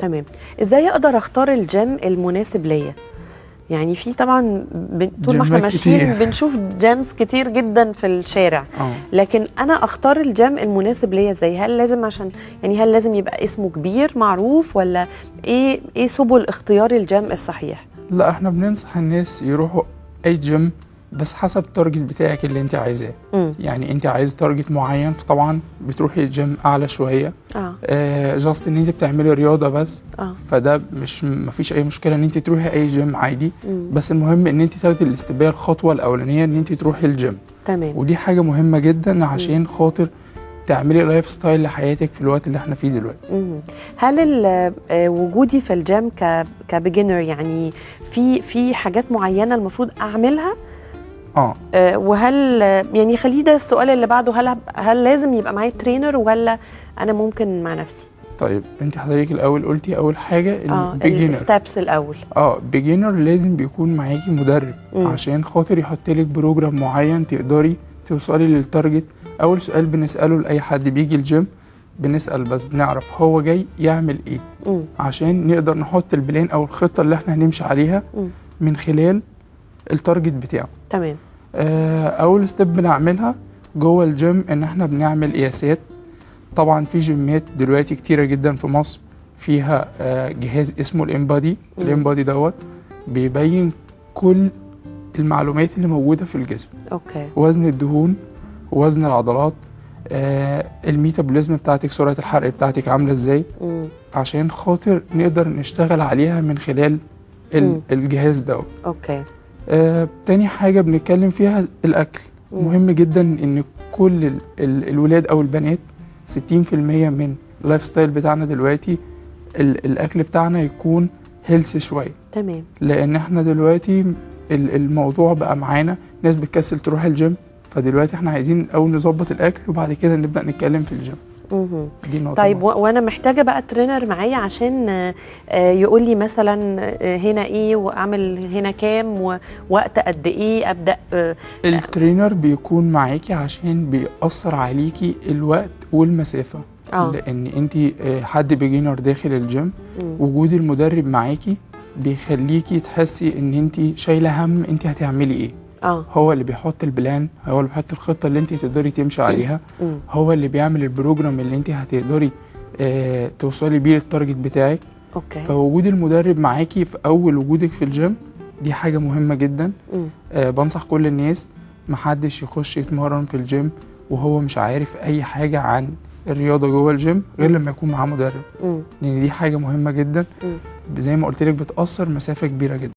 تمام ازاي اقدر اختار الجيم المناسب ليا يعني في طبعا ب... طول ما احنا جيمات ماشيين كتير. بنشوف جيمز كتير جدا في الشارع اه لكن انا اختار الجيم المناسب ليا ازاي هل لازم عشان يعني هل لازم يبقى اسمه كبير معروف ولا ايه ايه سبل اختيار الجيم الصحيح لا احنا بننصح الناس يروحوا اي جيم بس حسب التارجت بتاعك اللي انت عايزاه امم يعني انت عايز تارجت معين فطبعا بتروحي جيم اعلى شويه اه آه جاست ان انت بتعملي رياضه بس اه فده مش مفيش اي مشكله ان انت تروحي اي جيم عادي مم. بس المهم ان انت تاخدي الاستباء الخطوه الاولانيه ان انت تروحي الجيم تمام ودي حاجه مهمه جدا عشان خاطر تعملي لايف ستايل لحياتك في الوقت اللي احنا فيه دلوقتي مم. هل ال- آه، وجودي في الجيم ك كبيجنر يعني في في حاجات معينه المفروض اعملها اه آه، وهل آه، يعني خليه ده السؤال اللي بعده هل هب- هل لازم يبقى معايا ترينر ولا انا ممكن مع نفسي طيب انت حضرتك الاول قلتي اول حاجه اه البيجنر الستبس الاول اه بيجنر لازم بيكون معاكي مدرب مم. عشان خاطر يحط لك بروجرام معين تقدري توصلي للتارجت اول سؤال بنساله لاي حد بيجي الجيم بنسال بس بنعرف هو جاي يعمل ايه مم. عشان نقدر نحط البلان او الخطه اللي احنا هنمشي عليها مم. من خلال التارجت بتاعه تمام آه، اول ستيب بنعملها جوه الجيم ان احنا بنعمل قياسات طبعا في جيمات دلوقتي كتيره جدا في مصر فيها آه، جهاز اسمه الامبادي مم. الامبادي دوت بيبين كل المعلومات اللي موجوده في الجسم اوكي وزن الدهون وزن العضلات آه، الميتابوليزم بتاعتك سرعه الحرق بتاعتك عامله ازاي مم. عشان خاطر نقدر نشتغل عليها من خلال ال- مم. الجهاز دوت اوكي آه، تاني حاجة بنتكلم فيها الأكل مم. مهم جدا إن كل ال ال الولاد أو البنات 60% من اللايف ستايل بتاعنا دلوقتي ال الأكل بتاعنا يكون هيلث شوية تمام لأن إحنا دلوقتي ال الموضوع بقى معانا ناس بتكسل تروح الجيم فدلوقتي إحنا عايزين الأول نظبط الأكل وبعد كده نبدأ نتكلم في الجيم مهم. دي نقطة طيب مهمة. و- وانا محتاجه بقى ترينر معايا عشان آه، آه، يقول لي مثلا آه، هنا ايه واعمل هنا كام ووقت قد ايه ابدا آه، الترينر بيكون معاكي عشان بيأثر عليكي الوقت والمسافة اه لان انت حد بيجينر داخل الجيم مم. وجود المدرب معاكي بيخليكي تحسي ان انت شايله هم انت هتعملي ايه اه هو اللي بيحط البلان هو اللي بيحط الخطه اللي انت تقدري تمشي عليها مم. هو اللي بيعمل البروجرام اللي انت هتقدري اه توصلي بيه للتارجت بتاعك اوكي فوجود المدرب معاكي في اول وجودك في الجيم دي حاجه مهمه جدا مم. آه بنصح كل الناس محدش يخش يتمرن في الجيم وهو مش عارف اي حاجه عن الرياضه جوه الجيم غير لما يكون معاه مدرب مم. لان دي حاجه مهمه جدا مم. زي ما قلت لك بتاثر مسافه كبيره جدا